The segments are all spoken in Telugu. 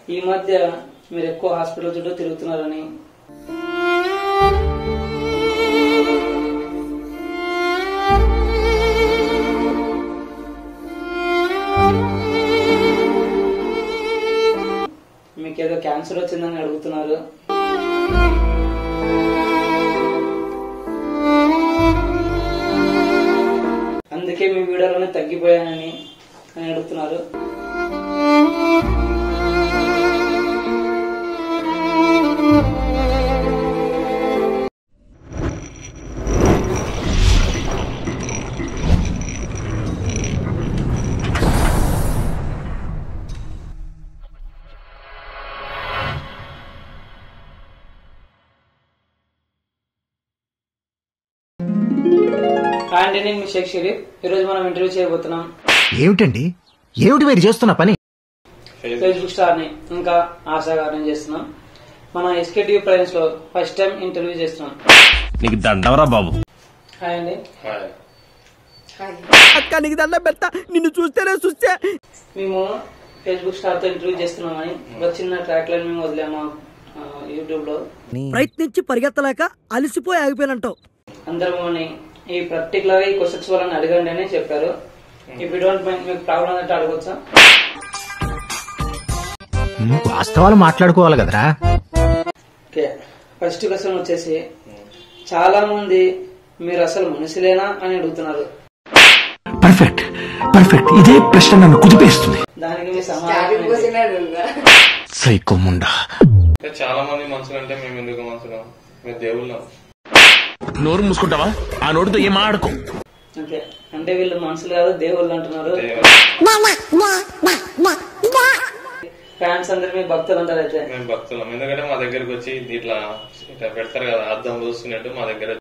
ఈ మధ్య మీరు ఎక్కువ హాస్పిటల్ చుట్టూ తిరుగుతున్నారని మీకేదో క్యాన్సర్ వచ్చిందని అడుగుతున్నారు అందుకే మీ వీడియోలోనే తగ్గిపోయానని అని అడుగుతున్నారు హాయ్ అండి నేను మీ షేక్ షరీఫ్ ఈరోజు మనం ఇంటర్వ్యూ చేయబోతున్నాం ఏమిటండి ఏమిటి మీరు చేస్తున్న పని ఫేస్బుక్ స్టార్ ని ఇంకా ఆశా గారిని చేస్తున్నాం మన ఎస్కే టీవీ ప్రైన్స్ లో ఫస్ట్ టైం ఇంటర్వ్యూ చేస్తున్నాం నీకు దండవరా బాబు హాయ్ అండి అక్క నీకు దండం పెడతా నిన్ను చూస్తేనే చూస్తే మేము ఫేస్బుక్ స్టార్ తో ఇంటర్వ్యూ చేస్తున్నామని ఒక చిన్న ట్రాక్ లైన్ మేము వదిలాము ఆ, యూట్యూబ్ లో ప్రయత్నించి పరిగెత్తలేక అలసిపోయి ఆగిపోయినంటావు అందరం ఈ పర్టికులర్ ఈ క్వశ్చన్స్ వాళ్ళని అడగండి అని చెప్పారు ఇఫ్ డోంట్ మైండ్ మీకు ప్రాబ్లం అంటే అడగొచ్చా వాస్తవాలు మాట్లాడుకోవాలి కదరా ఓకే ఫస్ట్ క్వశ్చన్ వచ్చేసి చాలా మంది మీరు అసలు మనుషులేనా అని అడుగుతున్నారు పర్ఫెక్ట్ పర్ఫెక్ట్ ఇదే ప్రశ్న నన్ను కుదిపేస్తుంది దానికి మీ సమాధానం ఏంటి? సైకో ముండా ఇంకా చాలా మంది మనుషులు అంటే మేము ఎందుకు మనుషులం మేము దేవుళ్ళం నోరు మూసుకుంటావా ఆ నోటితో ఏం ఆడుకో ఓకే అంటే వీళ్ళు మనుషులు కాదు దేవుళ్ళు అంటున్నారు ఫ్యాన్స్ అందరు మీ భక్తులు అంటారు అయితే మేము భక్తులం ఎందుకంటే మా దగ్గరకు వచ్చి ఇట్లా ఇట్లా పెడతారు కదా అర్థం చూస్తున్నట్టు మా దగ్గర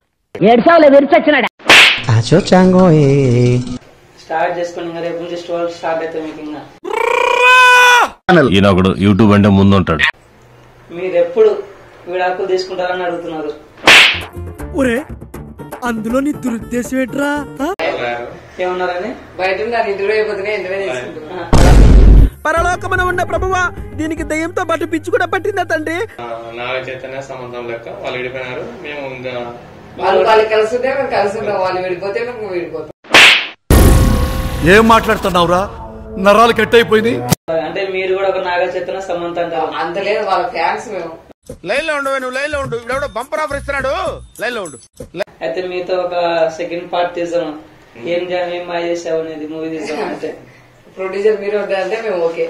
స్టార్ట్ చేసుకుని ఇంకా రేపు నుంచి స్టోర్ స్టార్ట్ అయితే మీకు ఇంకా ఈయన ఒకడు యూట్యూబ్ అంటే ముందు ఉంటాడు మీరు ఎప్పుడు విడాకులు తీసుకుంటారని అడుగుతున్నారు ఒరే అందులో నీ దురుద్దేశం ఏంట్రా ఆ? ఏమన్నారని బయట ఉన్నారు ఇంటర్వ్యూ అయిపోతున్నాయి ఇంటర్వ్యూ తీసుకుంటున్నాం పరలోకమున ఉన్న ప్రభువా దీనికి దయ్యంతో పాటు పిచ్చి కూడా పట్టిందా తండ్రి నాగ చైతన్య సంబంధం లెక్క వాళ్ళు విడిపోయినారు మేము ఇంకా వాళ్ళు వాళ్ళు కలిసి ఉంటే మేము కలిసి ఉంటాం వాళ్ళు విడిపోతే మేము విడిపోతాం ఏం మాట్లాడుతున్నావురా నరాలు కట్ అయిపోయింది అంటే మీరు కూడా ఒక నాగ చైతన్య సమంత అంటారు అంత లేదు వాళ్ళ ఫ్యాన్స్ మేము లైన్ లో ఉండు నువ్వు లైన్ లో ఉండు ఇవిడెవడో బంపర్ ఆఫర్ ఇస్తున్నాడు లైన్ లో ఉండు అయితే మీతో ఒక సెకండ్ పార్ట్ తీసాం ఏం చేయాలి ఏం మాయ చేసావు అనేది మూవీ తీసాం అంటే ప్రొడ్యూసర్ మీరు ఉంటారంటే మేము ఓకే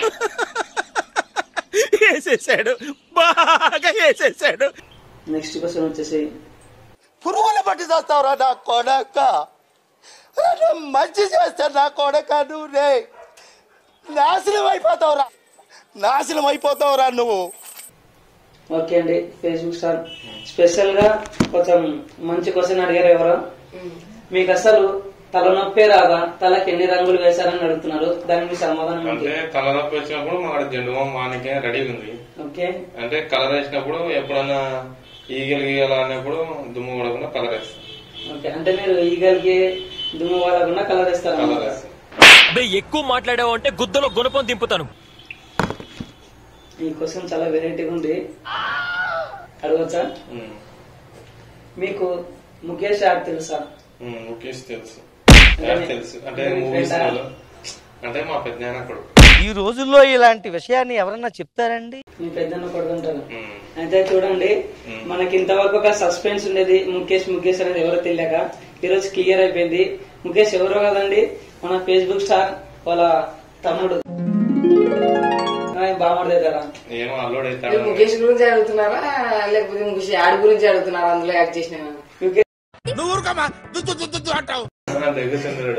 వేసేసాడు బాగా వేసేసాడు నెక్స్ట్ క్వశ్చన్ వచ్చేసి పురుగుల పట్టి చేస్తావురా నా కొడక రే, మంచి చేస్తా నా కొడక నువ్వు రే నాశనం అయిపోతావురా నాశనం అయిపోతావురా నువ్వు ఓకే అండి ఫేస్బుక్ స్టార్ స్పెషల్ గా కొంచెం మంచి క్వశ్చన్ అడిగారు ఎవరో మీకు అసలు తలనొప్పే రాదా తలకి ఎన్ని రంగులు వేశారని అడుగుతున్నారు దానికి మీ సమాధానం ఏంటి అంటే కలర్ అప్ వచ్చినప్పుడు మా జెండు మానికే రెడీగా ఉంది ఓకే అంటే కలర్ వేసినప్పుడు ఎప్పుడన్నా ఈగలు గీగలు అన్నప్పుడు దుమ్ము పడకుండా కలర్ వేస్తాం ఓకే అంటే మీరు ఈగలకి దుమ్ము వాళ్ళకుండా కలర్ వేస్తారు కలర్ అన్నమాట. వేస్తాం ఎక్కువ మాట్లాడావు అంటే గుద్దలో గుణపం దింపుతాను ఈ క్వశ్చన్ చాలా వెరైటీగా ఉంది అడగచ్చా ఉమ్. మీకు ముఖేష్ యాడ్ తెలుసా ఉమ్, ముఖేష్ తెలుసు అంటే యాడ్ మీ- తెలుసు అంటే అంటే మీ మూవీస్ friend ఆ? అంటే మా పెద్ద కొడుకు ఈ రోజుల్లో ఇలాంటి విషయాన్ని ఎవరన్నా చెప్తారండి మీ పెద్దన్న కొడుకుంటారు ఉమ్. అయితే చూడండి మనకి ఇంతవరకు ఒక సస్పెన్స్ ఉండేది ముఖేష్ ముఖేష్ అనేది ఎవరో తెలియక ఈ రోజు క్లియర్ అయిపోయింది ముఖేష్ ఎవరో కదండి మన ఫేస్బుక్ స్టార్ వాళ్ళ తమ్ముడు బామర్దే కదా ఏమో అల్లుడు మీరు అవుతాడు ముఖేష్ గురించి అడుగుతున్నారా లేకపోతే ముఖేష్ యాడ్ గురించి అడుగుతున్నారా అందులో యాక్ట్ చేసిన ముఖేష్ నువ్వు ఊరుకోమా దుద్దు దుద్దు దుద్దు అంటావు దగ్గుతుంటాడు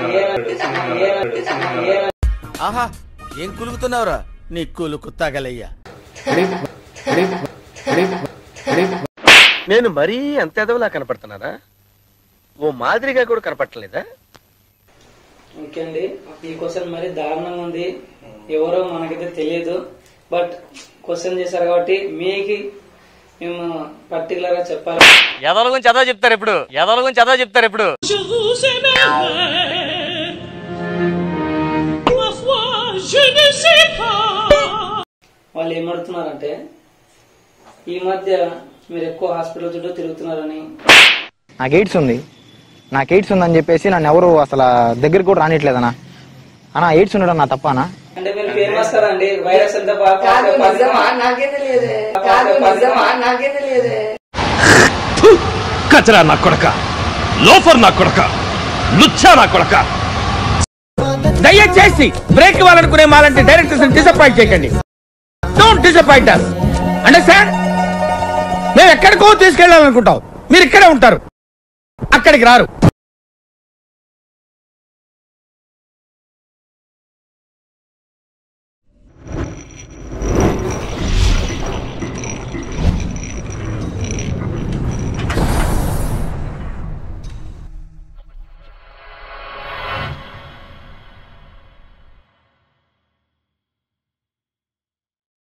ఏ- ఆహా ఏం కులుకుతున్నావురా నీ కులుకు తగలయ్యా నేను మరీ అంత ఎదవలా కనపడుతున్నారా ఓ మాదిరిగా కూడా కనపడలేదా ఓకే అండి ఈ క్వశ్చన్ మరి దారుణంగా ఉంది ఎవరో మనకైతే తెలియదు బట్ క్వశ్చన్ చేశారు కాబట్టి మీకు మేము పర్టికులర్ గా చెప్పాలి ఎదల గురించి అదా చెప్తారు ఇప్పుడు ఎదల గురించి అదా చెప్తారు ఇప్పుడు వాళ్ళు ఏమడుతున్నారంటే ఈ మధ్య మీరు ఎక్కువ హాస్పిటల్ చుట్టూ తిరుగుతున్నారని నాకు ఎయిడ్స్ ఉంది నాకు ఎయిడ్స్ ఉందని చెప్పేసి నన్ను ఎవరు అసలు దగ్గరికి కూడా రానిట్లేదనా అన్నా ఎయిడ్స్ ఉండడం నా తప్పనా అంటే మీరు ఫేమస్ కదండి వైరస్ ఎంత బాగా కాదు పాకే- నిజమా నాకే తెలియదే కాదు నిజమా నాకే తెలియదే కచరా నా కొడక లోఫర్ నా కొడక లుచ్చా నా కొడక దయచేసి బ్రేక్ ఇవ్వాలనుకునే మాలంటే డైరెక్టర్స్ డిసప్పాయింట్ చేయకండి డోంట్ డిసప్పాయింట్ అండర్స్టాండ్ మేము ఎక్కడికో తీసుకెళ్ళాలనుకుంటాం మీరు ఇక్కడే ఉంటారు అక్కడికి రారు